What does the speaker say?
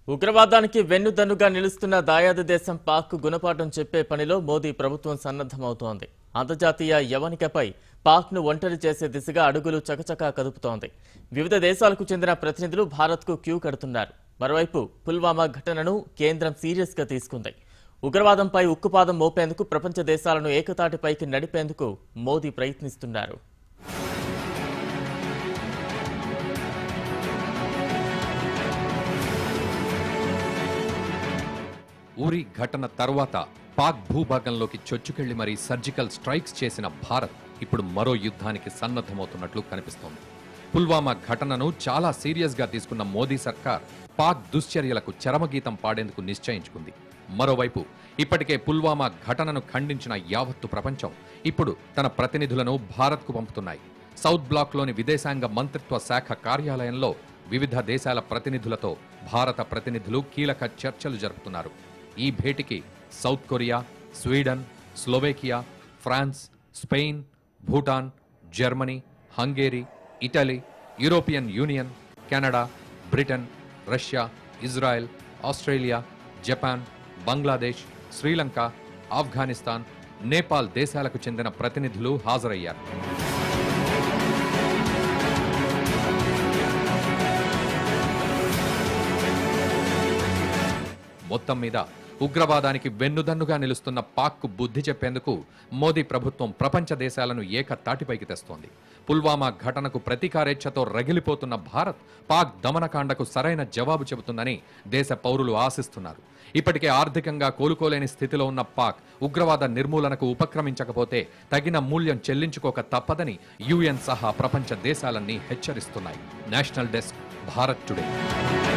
ఉగ్రవాదానికి వెన్నుదన్నుగా నిలుస్తున్న దాయాది దేశం పాక్ గుణపాఠం చెప్పే పనిలో మోదీ ప్రభుత్వం సన్నద్ధమవుతోంది అంతర్జాతీయ యవనికపై పాక్ను ఒంటరి చేసే దిశగా అడుగులు చకచకా కదుపుతోంది వివిధ దేశాలకు చెందిన ప్రతినిధులు భారత్కు క్యూ కడుతున్నారు మరోవైపు పుల్వామా ఘటనను కేంద్రం సీరియస్గా తీసుకుంది ఉగ్రవాదంపై ఉక్కుపాదం మోపేందుకు ప్రపంచ దేశాలను ఏకతాటిపైకి నడిపేందుకు మోదీ ప్రయత్నిస్తున్నారు ఊరి ఘటన తర్వాత పాక్ భూభాగంలోకి చొచ్చుకెళ్లి మరీ సర్జికల్ స్ట్రైక్స్ చేసిన భారత్ ఇప్పుడు మరో యుద్ధానికి సన్నద్ధమవుతున్నట్లు కనిపిస్తోంది పుల్వామా ఘటనను చాలా సీరియస్ గా తీసుకున్న మోదీ సర్కార్ పాక్ దుశ్చర్యలకు చరమగీతం పాడేందుకు నిశ్చయించుకుంది మరోవైపు ఇప్పటికే పుల్వామా ఘటనను ఖండించిన యావత్తు ప్రపంచం ఇప్పుడు తన ప్రతినిధులను భారత్కు పంపుతున్నాయి సౌత్ బ్లాక్లోని విదేశాంగ మంత్రిత్వ శాఖ కార్యాలయంలో వివిధ దేశాల ప్రతినిధులతో భారత ప్రతినిధులు కీలక చర్చలు జరుపుతున్నారు ఈ భేటీకి South Korea Sweden Slovakia France Spain Bhutan Germany Hungary Italy European Union Canada Britain Russia Israel Australia Japan Bangladesh Sri Lanka Afghanistan Nepal దేశాలకు చెందిన ప్రతినిధులు హాజరయ్యారు మొత్తం మీద ఉగ్రవాదానికి వెన్నుదన్నుగా నిలుస్తున్న పాక్కు బుద్ధి చెప్పేందుకు మోదీ ప్రభుత్వం ప్రపంచ దేశాలను ఏక తాటిపైకి తెస్తోంది పుల్వామా ఘటనకు ప్రతీకారేచ్ఛతో రగిలిపోతున్న భారత్ పాక్ దమనకాండకు సరైన జవాబు చెబుతుందని దేశ పౌరులు ఆశిస్తున్నారు ఇప్పటికే ఆర్థికంగా కోలుకోలేని స్థితిలో ఉన్న పాక్ ఉగ్రవాద నిర్మూలనకు ఉపక్రమించకపోతే తగిన మూల్యం చెల్లించుకోక తప్పదని యుఎన్ సహా ప్రపంచ దేశాలన్నీ హెచ్చరిస్తున్నాయి నేషనల్ డెస్క్ భారత్ టుడే